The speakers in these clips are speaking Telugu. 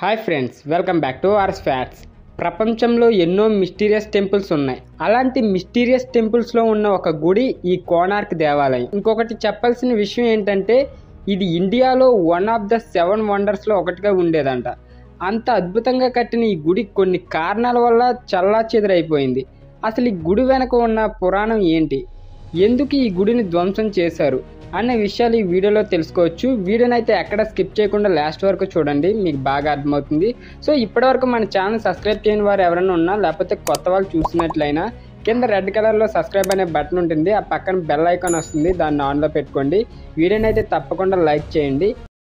hi friends welcome back to ours facts ప్రపంచంలో ఎన్నో మిస్టీరియస్ టెంపుల్స్ ఉన్నాయి అలాంటి మిస్టీరియస్ టెంపుల్స్లో ఉన్న ఒక గుడి ఈ కోనార్క్ దేవాలయం ఇంకొకటి చెప్పాల్సిన విషయం ఏంటంటే ఇది ఇండియాలో వన్ ఆఫ్ ద సెవెన్ వండర్స్లో ఒకటిగా ఉండేదంట అంత అద్భుతంగా కట్టిన ఈ గుడి కొన్ని కారణాల వల్ల చల్లా చెదరైపోయింది అసలు ఈ గుడి వెనక ఉన్న పురాణం ఏంటి ఎందుకు ఈ గుడిని ధ్వంసం చేశారు అన్న విషయాలు ఈ వీడియోలో తెలుసుకోవచ్చు వీడియోని అయితే ఎక్కడ స్కిప్ చేయకుండా లాస్ట్ వరకు చూడండి మీకు బాగా అర్థమవుతుంది సో ఇప్పటివరకు మన ఛానల్ సబ్స్క్రైబ్ చేయని వారు ఎవరైనా ఉన్నా లేకపోతే కొత్త వాళ్ళు చూసినట్లయినా కింద రెడ్ కలర్లో సబ్స్క్రైబ్ అనే బటన్ ఉంటుంది ఆ పక్కన బెల్ ఐకాన్ వస్తుంది దాన్ని ఆన్లో పెట్టుకోండి వీడియోని అయితే తప్పకుండా లైక్ చేయండి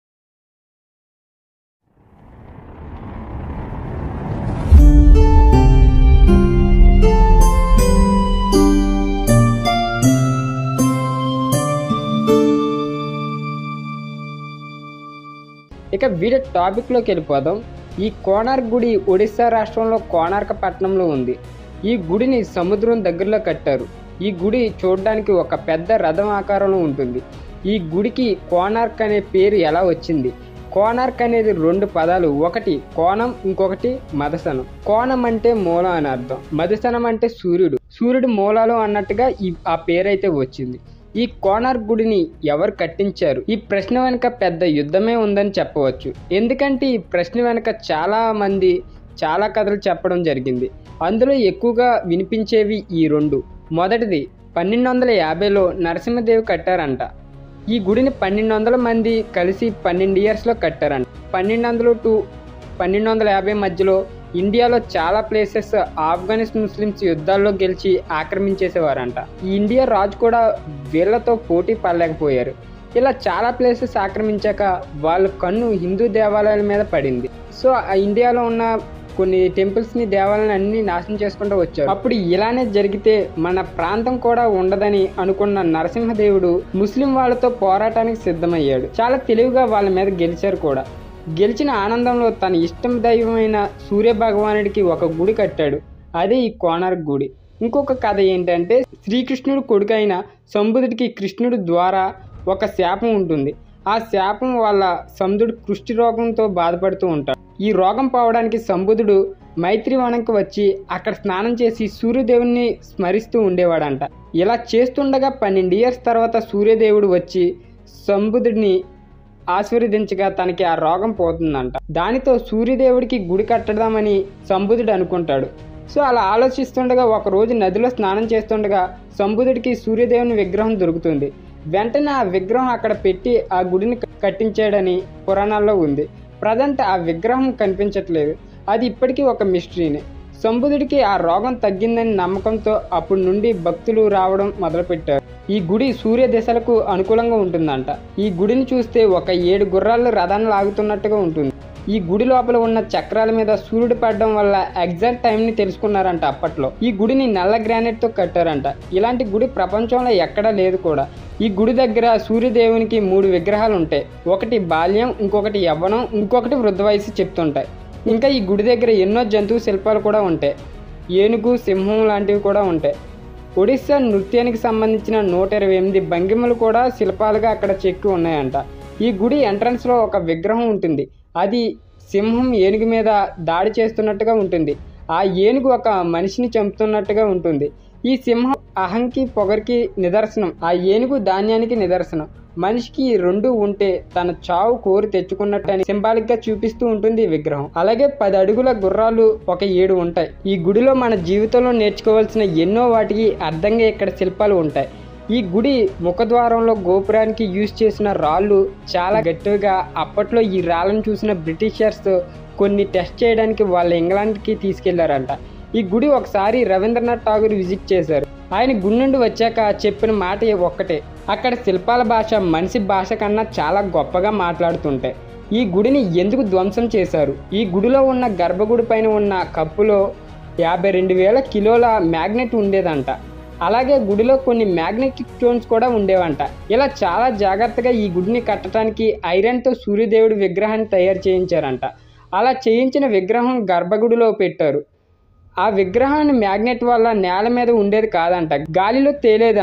ఇక వీడియో టాపిక్లోకి వెళ్ళిపోదాం ఈ కోణార్క్ గుడి ఒడిశా రాష్ట్రంలో కోణార్క పట్టణంలో ఉంది ఈ గుడిని సముద్రం దగ్గరలో కట్టారు ఈ గుడి చూడడానికి ఒక పెద్ద రథం ఆకారంలో ఉంటుంది ఈ గుడికి కోణార్క్ అనే పేరు ఎలా వచ్చింది కోణార్క్ అనేది రెండు పదాలు ఒకటి కోణం ఇంకొకటి మదసనం కోణం అంటే మూలం అని అర్థం మదసనం అంటే సూర్యుడు సూర్యుడు మూలాలు అన్నట్టుగా ఈ ఆ పేరైతే వచ్చింది ఈ కోనార్క్ గుడిని ఎవరు కట్టించారు ఈ ప్రశ్న వెనుక పెద్ద యుద్ధమే ఉందని చెప్పవచ్చు ఎందుకంటే ఈ ప్రశ్న వెనుక చాలా మంది చాలా కథలు చెప్పడం జరిగింది అందులో ఎక్కువగా వినిపించేవి ఈ రెండు మొదటిది పన్నెండు వందల యాభైలో నరసింహదేవి కట్టారంట ఈ గుడిని పన్నెండు వందల మంది కలిసి పన్నెండు ఇయర్స్లో కట్టారంట పన్నెండు వందలు టు పన్నెండు వందల యాభై మధ్యలో ఇండియాలో చాలా ప్లేసెస్ ఆఫ్ఘనిస్ ముస్లిమ్స్ యుద్ధాల్లో గెలిచి ఆక్రమించేసేవారంట ఈ ఇండియా రాజు కూడా వీళ్ళతో పోటీ పడలేకపోయారు ఇలా చాలా ప్లేసెస్ ఆక్రమించాక వాళ్ళ కన్ను హిందూ దేవాలయాల మీద పడింది సో ఆ ఇండియాలో ఉన్న కొన్ని టెంపుల్స్ని దేవాలయాన్ని అన్ని నాశనం చేసుకుంటూ వచ్చారు అప్పుడు ఇలానే జరిగితే మన ప్రాంతం కూడా ఉండదని అనుకున్న నరసింహదేవుడు ముస్లిం వాళ్ళతో పోరాటానికి సిద్ధమయ్యాడు చాలా తెలివిగా వాళ్ళ మీద గెలిచారు కూడా గెలిచిన ఆనందంలో తన ఇష్టం దైవమైన సూర్య భగవానుడికి ఒక గుడి కట్టాడు అదే ఈ కోణార్క్ గుడి ఇంకొక కథ ఏంటంటే శ్రీకృష్ణుడు కొడుకైన సంబుధుడికి కృష్ణుడు ద్వారా ఒక శాపం ఉంటుంది ఆ శాపం వల్ల సంబుధుడు కృష్టి రోగంతో బాధపడుతూ ఉంటాడు ఈ రోగం పోవడానికి సంబుధుడు మైత్రి వనంకి వచ్చి అక్కడ స్నానం చేసి సూర్యదేవుని స్మరిస్తూ ఉండేవాడంట ఇలా చేస్తుండగా పన్నెండు ఇయర్స్ తర్వాత సూర్యదేవుడు వచ్చి సంబుధుడిని ఆశీర్వదించగా తనకి ఆ రోగం పోతుందంట దానితో సూర్యదేవుడికి గుడి కట్టదామని సంబుధుడు అనుకుంటాడు సో అలా ఆలోచిస్తుండగా ఒక రోజు నదిలో స్నానం చేస్తుండగా సంబుధుడికి సూర్యదేవుని విగ్రహం దొరుకుతుంది వెంటనే ఆ విగ్రహం అక్కడ పెట్టి ఆ గుడిని కట్టించాడని పురాణాల్లో ఉంది ప్రజెంట్ ఆ విగ్రహం కనిపించట్లేదు అది ఇప్పటికీ ఒక మిస్టరీనే సంబుధుడికి ఆ రోగం తగ్గిందని నమ్మకంతో అప్పటి నుండి భక్తులు రావడం మొదలుపెట్టారు ఈ గుడి సూర్య దిశలకు అనుకూలంగా ఉంటుందంట ఈ గుడిని చూస్తే ఒక ఏడు గుర్రాలు రథాన్ని లాగుతున్నట్టుగా ఉంటుంది ఈ గుడి లోపల ఉన్న చక్రాల మీద సూర్యుడు పడడం వల్ల ఎగ్జాక్ట్ టైంని తెలుసుకున్నారంట అప్పట్లో ఈ గుడిని నల్ల గ్రానైట్తో కట్టారంట ఇలాంటి గుడి ప్రపంచంలో ఎక్కడా లేదు కూడా ఈ గుడి దగ్గర సూర్యదేవునికి మూడు విగ్రహాలు ఉంటాయి ఒకటి బాల్యం ఇంకొకటి యవ్వనం ఇంకొకటి వృద్ధ వయసు చెప్తుంటాయి ఇంకా ఈ గుడి దగ్గర ఎన్నో జంతువు శిల్పాలు కూడా ఉంటాయి ఏనుగు సింహం లాంటివి కూడా ఉంటాయి ఒడిస్సా నృత్యానికి సంబంధించిన నూట ఇరవై ఎనిమిది భంగిమలు కూడా శిల్పాలుగా అక్కడ చెక్కి ఉన్నాయంట ఈ గుడి ఎంట్రన్స్లో ఒక విగ్రహం ఉంటుంది అది సింహం ఏనుగు మీద దాడి చేస్తున్నట్టుగా ఉంటుంది ఆ ఏనుగు ఒక మనిషిని చంపుతున్నట్టుగా ఉంటుంది ఈ సింహం అహంకి పొగరికి నిదర్శనం ఆ ఏనుగు ధాన్యానికి నిదర్శనం మనిషికి రెండు ఉంటే తన చావు కోరి తెచ్చుకున్నట్టని సింబాలిక్ గా చూపిస్తూ ఉంటుంది ఈ విగ్రహం అలాగే పది అడుగుల గుర్రాలు ఒక ఏడు ఉంటాయి ఈ గుడిలో మన జీవితంలో నేర్చుకోవాల్సిన ఎన్నో వాటికి అర్థంగా ఇక్కడ శిల్పాలు ఉంటాయి ఈ గుడి ముఖద్వారంలో గోపురానికి యూజ్ చేసిన రాళ్ళు చాలా గట్టిగా అప్పట్లో ఈ రాళ్ళను చూసిన బ్రిటిషర్స్ కొన్ని టెస్ట్ చేయడానికి వాళ్ళ ఇంగ్లాండ్కి తీసుకెళ్లారంట ఈ గుడి ఒకసారి రవీంద్రనాథ్ ఠాగూర్ విజిట్ చేశారు ఆయన గుడి నుండి వచ్చాక చెప్పిన మాట ఒక్కటే అక్కడ శిల్పాల భాష మనిషి భాష కన్నా చాలా గొప్పగా మాట్లాడుతుంటాయి ఈ గుడిని ఎందుకు ధ్వంసం చేశారు ఈ గుడిలో ఉన్న గర్భగుడి పైన ఉన్న కప్పులో యాభై రెండు వేల కిలోల మ్యాగ్నెట్ ఉండేదంట అలాగే గుడిలో కొన్ని మ్యాగ్నెటిక్ స్టోన్స్ కూడా ఉండేవంట ఇలా చాలా జాగ్రత్తగా ఈ గుడిని కట్టడానికి ఐరన్తో సూర్యదేవుడి విగ్రహాన్ని తయారు చేయించారంట అలా చేయించిన విగ్రహం గర్భగుడిలో పెట్టారు ఆ విగ్రహాన్ని మ్యాగ్నెట్ వల్ల నేల మీద ఉండేది కాదంట గాలిలో తేలేదంట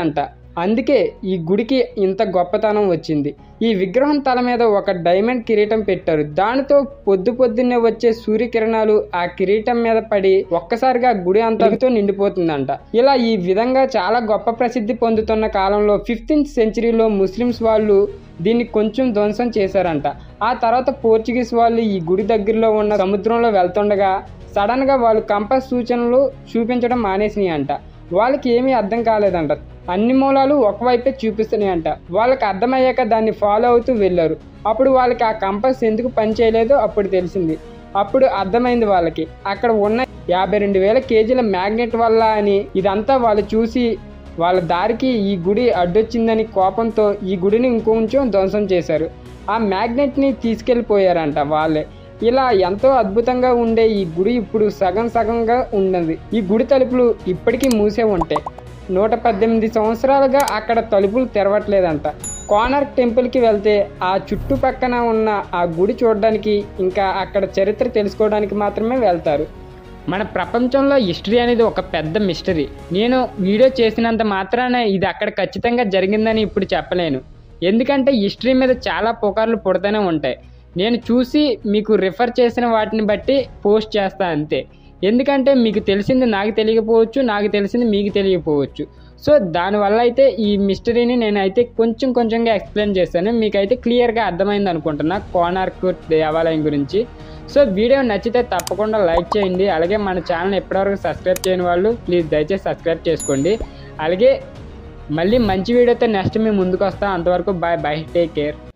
అందుకే ఈ గుడికి ఇంత గొప్పతనం వచ్చింది ఈ విగ్రహం తల మీద ఒక డైమండ్ కిరీటం పెట్టారు దానితో పొద్దు పొద్దున్నే వచ్చే సూర్యకిరణాలు ఆ కిరీటం మీద పడి ఒక్కసారిగా గుడి అంతటితో నిండిపోతుందంట ఇలా ఈ విధంగా చాలా గొప్ప ప్రసిద్ధి పొందుతున్న కాలంలో ఫిఫ్టీన్త్ సెంచరీలో ముస్లిమ్స్ వాళ్ళు దీన్ని కొంచెం ధ్వంసం చేశారంట ఆ తర్వాత పోర్చుగీస్ వాళ్ళు ఈ గుడి దగ్గరలో ఉన్న సముద్రంలో వెళ్తుండగా సడన్గా వాళ్ళు కంపస్ సూచనలు చూపించడం మానేసినాయి అంట వాళ్ళకి ఏమీ అర్థం కాలేదంట అన్ని మూలాలు ఒకవైపే చూపిస్తున్నాయి అంట వాళ్ళకి అర్థమయ్యాక దాన్ని ఫాలో అవుతూ వెళ్ళారు అప్పుడు వాళ్ళకి ఆ కంపస్ ఎందుకు పని చేయలేదో అప్పుడు తెలిసింది అప్పుడు అర్థమైంది వాళ్ళకి అక్కడ ఉన్న యాభై రెండు వేల కేజీల మ్యాగ్నెట్ వల్ల అని ఇదంతా వాళ్ళు చూసి వాళ్ళ దారికి ఈ గుడి అడ్డొచ్చిందని కోపంతో ఈ గుడిని ఇంకొంచెం ధ్వంసం చేశారు ఆ మ్యాగ్నెట్ని తీసుకెళ్ళిపోయారంట వాళ్ళే ఇలా ఎంతో అద్భుతంగా ఉండే ఈ గుడి ఇప్పుడు సగం సగంగా ఉన్నది ఈ గుడి తలుపులు ఇప్పటికీ మూసే ఉంటాయి నూట పద్దెనిమిది సంవత్సరాలుగా అక్కడ తలుపులు తెరవట్లేదంట కోనార్క్ టెంపుల్కి వెళ్తే ఆ చుట్టుపక్కన ఉన్న ఆ గుడి చూడడానికి ఇంకా అక్కడ చరిత్ర తెలుసుకోవడానికి మాత్రమే వెళ్తారు మన ప్రపంచంలో హిస్టరీ అనేది ఒక పెద్ద మిస్టరీ నేను వీడియో చేసినంత మాత్రాన ఇది అక్కడ ఖచ్చితంగా జరిగిందని ఇప్పుడు చెప్పలేను ఎందుకంటే హిస్టరీ మీద చాలా పుకార్లు పుడతానే ఉంటాయి నేను చూసి మీకు రిఫర్ చేసిన వాటిని బట్టి పోస్ట్ చేస్తా అంతే ఎందుకంటే మీకు తెలిసింది నాకు తెలియకపోవచ్చు నాకు తెలిసింది మీకు తెలియకపోవచ్చు సో దానివల్ల అయితే ఈ మిస్టరీని నేనైతే కొంచెం కొంచెంగా ఎక్స్ప్లెయిన్ చేశాను మీకైతే క్లియర్గా అర్థమైంది అనుకుంటున్నా కోనార్క్ దేవాలయం గురించి సో వీడియో నచ్చితే తప్పకుండా లైక్ చేయండి అలాగే మన ఛానల్ ఎప్పటివరకు సబ్స్క్రైబ్ చేయని వాళ్ళు ప్లీజ్ దయచేసి సబ్స్క్రైబ్ చేసుకోండి అలాగే మళ్ళీ మంచి వీడియోతో నెక్స్ట్ మేము ముందుకు వస్తాం అంతవరకు బాయ్ బాయ్ టేక్ కేర్